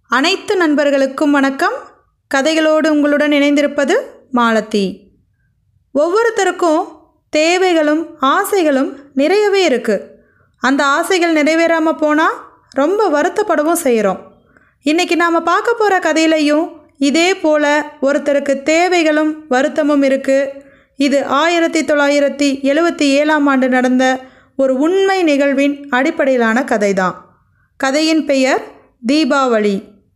அனைத்து நண்பர்களுக்கும் வணக்கம் கதைகளோடு உங்களுடன் இணைந்திருப்பது மாலதி ஒவ்வொருத்தருக்கும் தேவைகளும் ஆசைகளும் நிறையவே இருக்குது அந்த ஆசைகள் நிறைவேறாமல் போனால் ரொம்ப வருத்தப்படவும் செய்கிறோம் இன்றைக்கி நாம் பார்க்க போகிற கதையிலையும் இதே போல் ஒருத்தருக்கு தேவைகளும் வருத்தமும் இருக்குது இது ஆயிரத்தி தொள்ளாயிரத்தி எழுவத்தி ஏழாம் ஆண்டு நடந்த ஒரு உண்மை நிகழ்வின் அடிப்படையிலான கதை தான் கதையின் பெயர் தீபாவளி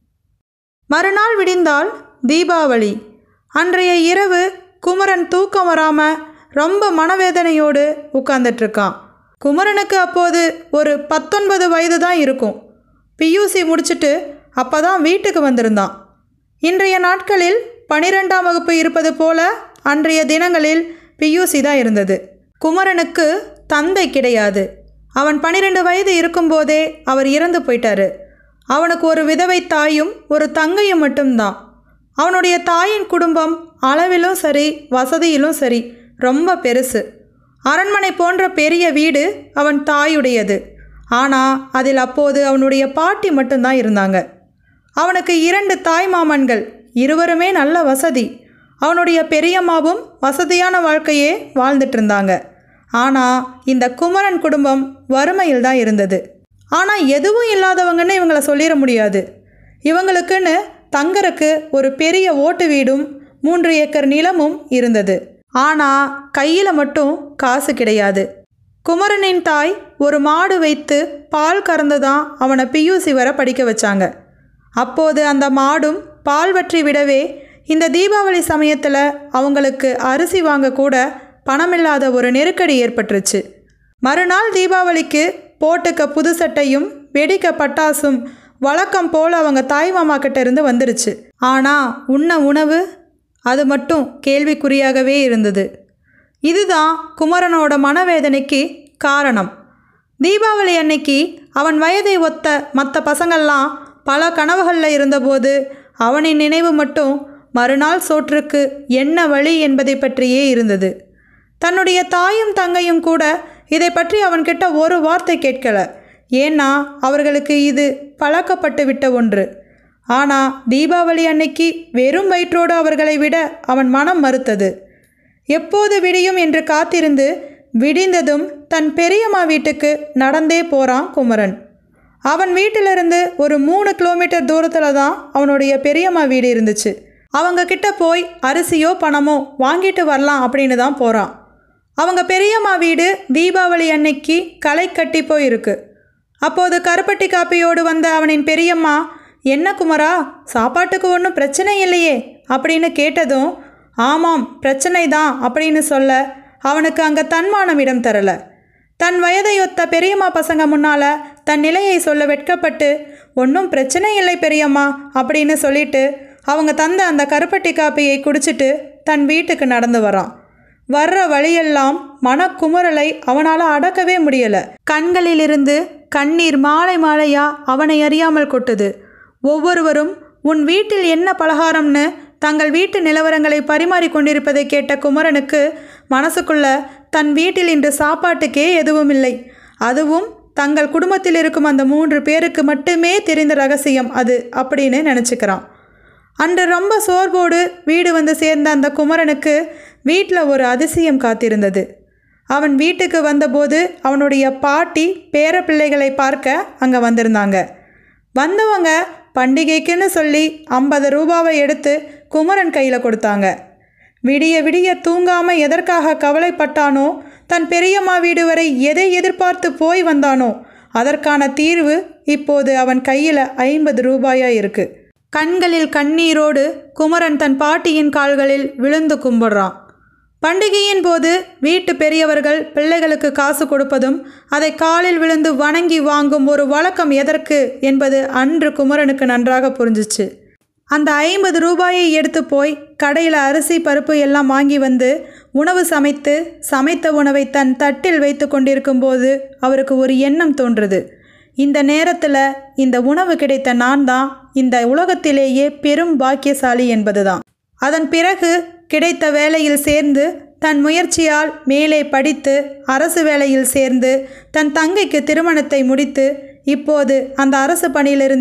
மறுநாள் விடிந்தால் தீபாவளி அன்றைய இரவு குமரன் தூக்கம் வராமல் ரொம்ப மனவேதனையோடு உட்கார்ந்துட்டுருக்கான் குமரனுக்கு அப்போது ஒரு பத்தொன்பது வயது தான் இருக்கும் பியூசி முடிச்சிட்டு அப்போ தான் வீட்டுக்கு வந்திருந்தான் இன்றைய நாட்களில் பனிரெண்டாம் வகுப்பு இருப்பது போல அன்றைய தினங்களில் பியூசி தான் இருந்தது குமரனுக்கு தந்தை கிடையாது அவன் பன்னிரெண்டு வயது இருக்கும்போதே அவர் இறந்து போயிட்டாரு அவனுக்கு ஒரு விதவை தாயும் ஒரு தங்கையும் மட்டும்தான் அவனுடைய தாயின் குடும்பம் அளவிலும் சரி வசதியிலும் சரி ரொம்ப பெருசு அரண்மனை போன்ற பெரிய வீடு அவன் தாயுடையது ஆனால் அதில் அப்போது அவனுடைய பாட்டி மட்டும்தான் இருந்தாங்க அவனுக்கு இரண்டு தாய் மாமன்கள் இருவருமே நல்ல வசதி அவனுடைய பெரியம்மாவும் வசதியான வாழ்க்கையே வாழ்ந்துட்டு இருந்தாங்க ஆனால் இந்த குமரன் குடும்பம் வறுமையில் தான் இருந்தது ஆனால் எதுவும் இல்லாதவங்கன்னு இவங்கள சொல்லிட முடியாது இவங்களுக்குன்னு தங்கறக்கு ஒரு பெரிய ஓட்டு வீடும் மூன்று ஏக்கர் நிலமும் இருந்தது ஆனால் கையில் மட்டும் காசு கிடையாது குமரனின் தாய் ஒரு மாடு வைத்து பால் கறந்து தான் அவனை பியூசி வர படிக்க வச்சாங்க அப்போது அந்த மாடும் பால் வற்றி விடவே இந்த தீபாவளி சமயத்தில் அவங்களுக்கு அரிசி வாங்க கூட பணமில்லாத ஒரு நெருக்கடி ஏற்பட்டுருச்சு மறுநாள் தீபாவளிக்கு போட்டுக்க புது சட்டையும் வெடிக்க பட்டாசும் வழக்கம் போல் அவங்க தாய் மாமா கிட்ட இருந்து வந்துருச்சு ஆனால் உண்ண உணவு அது மட்டும் கேள்விக்குறியாகவே இருந்தது இதுதான் குமரனோட மனவேதனைக்கு காரணம் தீபாவளி அன்னைக்கு அவன் வயதை ஒத்த மற்ற பசங்கள்லாம் பல கனவுகளில் இருந்தபோது அவனின் நினைவு மட்டும் மறுநாள் சோற்றுக்கு என்ன வழி என்பதை பற்றியே இருந்தது தன்னுடைய தாயும் தங்கையும் கூட இதை பற்றி அவன்கிட்ட ஒரு வார்த்தை கேட்கல ஏன்னா அவர்களுக்கு இது பழக்கப்பட்டு விட்ட ஒன்று ஆனால் தீபாவளி அன்னைக்கு வெறும் வயிற்றோடு அவர்களை விட அவன் மனம் மறுத்தது எப்போது விடியும் என்று காத்திருந்து விடிந்ததும் தன் பெரியம்மா வீட்டுக்கு நடந்தே போகிறான் குமரன் அவன் வீட்டிலிருந்து ஒரு மூணு கிலோமீட்டர் தூரத்தில் தான் அவனுடைய பெரியம்மா வீடு இருந்துச்சு அவங்க கிட்ட போய் அரிசியோ பணமோ வாங்கிட்டு வரலாம் அப்படின்னு தான் போகிறான் அவங்க பெரியம்மா வீடு தீபாவளி அன்னைக்கு களை கட்டி போயிருக்கு அப்போது கருப்பட்டி காப்பியோடு வந்த அவனின் பெரியம்மா என்ன குமரா சாப்பாட்டுக்கு ஒன்றும் பிரச்சனை இல்லையே அப்படின்னு கேட்டதும் ஆமாம் பிரச்சனை தான் அப்படின்னு சொல்ல அவனுக்கு அங்கே தன்மானம் இடம் தரல தன் வயதையொத்த பெரியம்மா பசங்க முன்னால் தன் நிலையை சொல்ல வெட்கப்பட்டு ஒன்றும் பிரச்சனை இல்லை பெரியம்மா அப்படின்னு சொல்லிட்டு அவங்க தந்த அந்த கருப்பட்டி காப்பியை குடிச்சிட்டு தன் வீட்டுக்கு நடந்து வரான் வர்ற வழியெல்லாம் மனக்குமுறலை அவனால் அடக்கவே முடியல கண்களிலிருந்து கண்ணீர் மாலை மாலையா அவனை அறியாமல் கொட்டுது ஒவ்வொருவரும் உன் வீட்டில் என்ன பலகாரம்னு தங்கள் வீட்டு நிலவரங்களை பரிமாறிக் கொண்டிருப்பதை கேட்ட குமரனுக்கு மனசுக்குள்ள தன் வீட்டில் இன்று சாப்பாட்டுக்கே எதுவும் இல்லை அதுவும் தங்கள் குடும்பத்தில் இருக்கும் அந்த மூன்று பேருக்கு மட்டுமே தெரிந்த ரகசியம் அது அப்படின்னு நினச்சிக்கிறான் அன்று ரொம்ப சோர்வோடு வீடு வந்து சேர்ந்த அந்த குமரனுக்கு வீட்டில் ஒரு அதிசயம் காத்திருந்தது அவன் வீட்டுக்கு வந்தபோது அவனுடைய பாட்டி பேர பிள்ளைகளை பார்க்க அங்கே வந்திருந்தாங்க வந்தவங்க பண்டிகைக்குன்னு சொல்லி ஐம்பது ரூபாவை எடுத்து குமரன் கையில் கொடுத்தாங்க விடிய விடிய தூங்காமல் எதற்காக கவலைப்பட்டானோ தன் பெரியம்மா வீடு வரை எதை எதிர்பார்த்து போய் வந்தானோ அதற்கான தீர்வு இப்போது அவன் கையில் ஐம்பது ரூபாயா இருக்கு கண்களில் கண்ணீரோடு குமரன் தன் பாட்டியின் கால்களில் விழுந்து கும்பிடுறான் பண்டிகையின் போது வீட்டு பெரியவர்கள் பிள்ளைகளுக்கு காசு கொடுப்பதும் அதை காலில் விழுந்து வணங்கி வாங்கும் ஒரு வழக்கம் எதற்கு என்பது அன்று குமரனுக்கு நன்றாக புரிஞ்சிச்சு அந்த ஐம்பது ரூபாயை எடுத்து போய் கடையில் அரிசி பருப்பு எல்லாம் வாங்கி வந்து உணவு சமைத்து சமைத்த உணவை தன் தட்டில் வைத்து கொண்டிருக்கும்போது அவருக்கு ஒரு எண்ணம் தோன்றுது இந்த நேரத்தில் இந்த உணவு கிடைத்த நான் தான் இந்த உலகத்திலேயே பெரும் பாக்கியசாலி என்பதுதான் அதன் பிறகு கிடைத்த வேலையில் சேர்ந்து தன் முயற்சியால் மேலே படித்து அரசு வேலையில் சேர்ந்து தன் தங்கைக்கு திருமணத்தை முடித்து இப்போது அந்த அரசு பணியிலிருந்து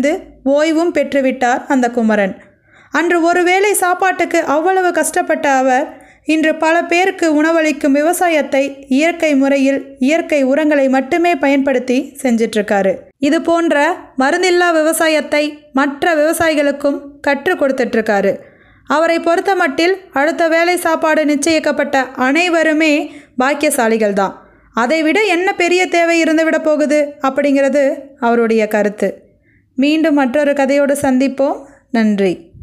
ஓய்வும் பெற்றுவிட்டார் அந்த குமரன் அன்று ஒருவேளை சாப்பாட்டுக்கு அவ்வளவு கஷ்டப்பட்ட அவர் இன்று பல பேருக்கு உணவளிக்கும் விவசாயத்தை இயற்கை முறையில் இயற்கை உரங்களை மட்டுமே பயன்படுத்தி செஞ்சிட்ருக்காரு இது போன்ற மருந்தில்லா விவசாயத்தை மற்ற விவசாயிகளுக்கும் கற்றுக் கொடுத்துட்ருக்காரு அவரை பொறுத்த மட்டில் அடுத்த வேலை சாப்பாடு நிச்சயிக்கப்பட்ட அனைவருமே பாக்கியசாலிகள் தான் அதைவிட என்ன பெரிய தேவை இருந்துவிட போகுது அப்படிங்கிறது அவருடைய கருத்து மீண்டும் மற்றொரு கதையோடு சந்திப்போம் நன்றி